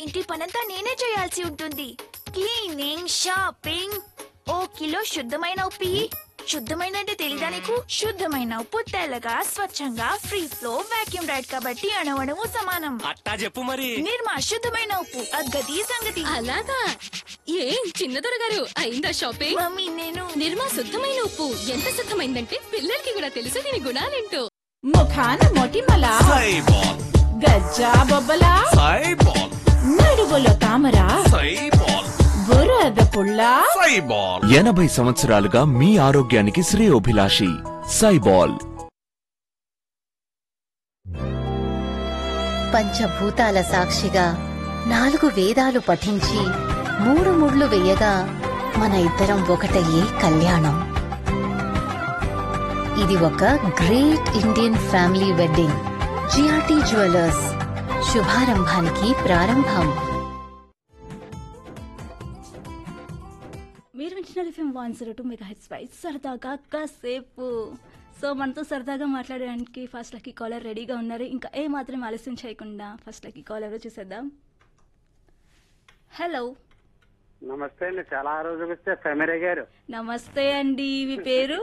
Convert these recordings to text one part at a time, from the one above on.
ఇంటి పనంతా నేనే చేయాల్సి ఉంటుంది క్లీనింగ్ షాపింగ్ ఓ కిలో శుద్ధమైన ఉప్పు ఇయ్యి. శుద్ధమైన అంటే తెలీదా నీకు శుద్ధమైన ఉప్పు తెల్లగా స్వచ్ఛంగా ఫ్రీ ఫ్లో వాక్యూమ్ రైడ్ కాబట్టి అణవణము సమానం అట్టా చెప్పు మరి నిర్మా శుద్ధమైన ఉప్పు అగ్గది సంగతి అలాగా ఏం చిన్నదొర గారు అయిందా షాపింగ్ మమ్మీ నేను నిర్మా శుద్ధమైన ఉప్పు ఎంత శుద్ధమైందంటే పిల్లలకి కూడా తెలుసు దీని గుణాలేంటో ముఖాన మొటిమల సైబాల్ గజ్జా బొబ్బల సైబాల్ నడువులో తామర సైబాల్ బురద పుల్ల సైబాల్ ఎనభై సంవత్సరాలుగా మీ ఆరోగ్యానికి శ్రేయోభిలాషి సైబాల్ పంచభూతాల సాక్షిగా నాలుగు వేదాలు పఠించి మూడు ముళ్ళు వేయగా మన ఇద్దరం ఒకటయ్యే కళ్యాణం ఇది ఒక great Indian family wedding GRT jewellers శుభారంభానికి ప్రారంభం మీరు వింటున్నారు FM one zero two mega హెచ్ పై సరదాగా కాసేపు సో మనతో సరదాగా మాట్లాడడానికి ఫస్ట్ లక్కీ కాలర్ రెడీగా ఉన్నారు ఇంకా ఏ మాత్రం ఆలస్యం చేయకుండా ఫస్ట్ లక్కీ కాలర్ ఎవరో చూసేద్దాం హలో నమస్తే అండి చాలా రోజులకు వస్తే ఫెమిరే గారు నమస్తే అండి మీ పేరు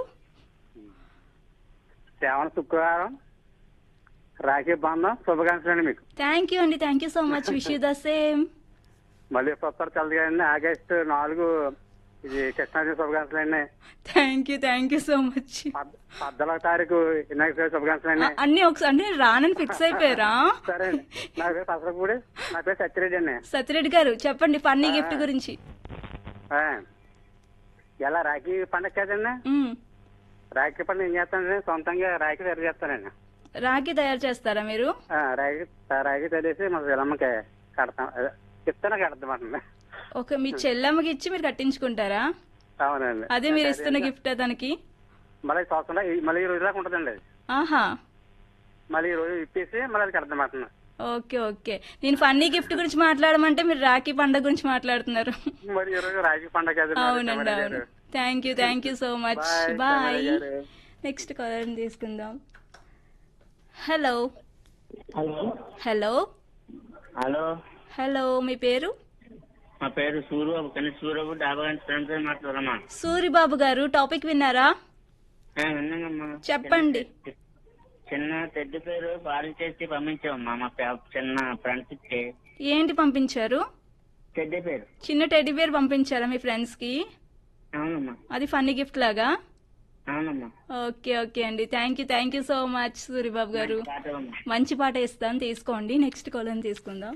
శ్రావణ శుక్రవారం రాఖీ బంధం శుభాకాంక్షలు అండి మీకు థ్యాంక్ యూ అండి thank you so much wish you the same మళ్ళీ కొత్త కలదు కదండి ఆగస్టు నాలుగు ఇది కృష్ణాజీ శుభాకాంక్షలు అండి thank you thank you so much పద్- పద్నాలుగో తారీఖు వినాయక చవితి శుభాకాంక్షలు అండి అన్ని ఒకసారి అంటే రానని ఫిక్స్ అయిపోయారా సరే అండి నా పేరు పసరపూడి నా పేరు సత్యరెడ్డి అండి సత్యరెడ్డి గారు చెప్పండి ఫన్నీ గిఫ్ట్ గురించి ఆ. ఎలా రాఖీ పండగ కదండి మ్మ్. రాఖీ పండుగ ఏం చేస్తానండి సొంతంగా రాఖీ తయారు చేస్తానండి రాఖీ తయారు చేస్తారా మీరు ఆ, రాఖీ రాఖీ తయారేసి మా విలమ్మకి కడతాం అదే, చెప్తానే కడతామండి ఓకే మీ చెల్లమ్మకి ఇచ్చి మీరు కట్టించుకుంటారా అవునండి అదే మీరు ఇస్తున్న గిఫ్ట్ తనకి మళ్ళీ సంవత్సరం ఈ- మళ్ళీ ఈ రోజు దాకా ఉంటుందండి అది ఆహా మళ్ళీ ఈ రోజు ఇప్పేసి మళ్ళీ అది కడతాం ఓకే ఓకే నేను ఫన్నీ గిఫ్ట్ గురించి మాట్లాడమంటే మీరు రాఖీ పండుగ గురించి మాట్లాడుతున్నారు మరి ఈ రోజు రాఖీ పండగ కదా మరి అవునండి తమిళ అవును గారు. Thank you thank you so much Bye, bye తమిళ గారు. నెక్స్ట్ కాలర్ తీసుకుందాం hello hello hello hello hello మీ పేరు మా పేరు సూర్యబాబు కానీ సూర్యబాబు డాబా గంట ఫ్రెండ్స్ మాట్లాడమ్మా సూరిబాబు గారు టాపిక్ విన్నారా విన్నానమ్మా చెప్పండి చిన్న తెడ్డి పేరు పాలు చేసి పంపించామమ్మా మా పే- చిన్న ఫ్రెండ్స్ కి ఏంటి పంపించారు తెడ్డి పేరు చిన్న టెడ్డీ బేర్ పంపించారా మీ ఫ్రెండ్స్ కి అవునమ్మా అది ఫన్నీ గిఫ్ట్ లాగా అవునమ్మా ఓకే ఓకే అండి thank you thank you so much Suribabu గారు పాటలమ్మా మంచి పాట ఇస్తాను తీసుకోండి నెక్స్ట్ కాల్ తీసుకుందాం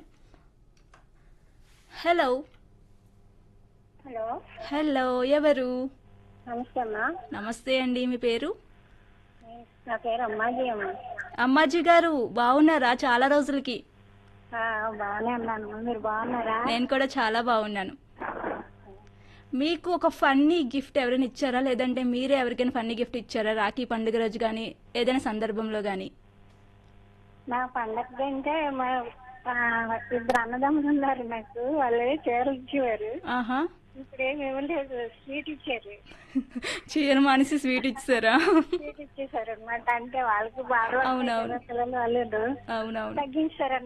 హలో హలో హలో ఎవరు నమస్తే అమ్మా నమస్తే అండి మీ పేరు నా పేరు అమ్మాజీ అమ్మ అమ్మాజీ గారు బాగున్నారా చాలా రోజులకి ఆ, బాగానే ఉన్నాను మీరు బాగున్నారా నేను కూడా చాలా బాగున్నాను మీకు ఒక ఫన్నీ గిఫ్ట్ ఎవరైనా ఇచ్చారా లేదంటే మీరే ఎవరికైనా ఫన్నీ గిఫ్ట్ ఇచ్చారా రాఖీ పండుగ రోజు కానీ ఏదైనా సందర్భంలో కానీ నా పండగ అంటే మా ఆ, ఇద్దరు అన్నదమ్ములు ఉన్నారు నాకు వాళ్ళు చీరలు ఇచ్చేవారు ఆహా ఇప్పుడు ఏమేమి లేదు స్వీట్ ఇచ్చారు చీర మానేసి స్వీట్ ఇచ్చారా స్వీట్ ఇచ్చేసారు అనమాట అంటే వాళ్ళకి బాగా అవునవును. పిల్లలు వాళ్ళు అవునవును తగ్గించారు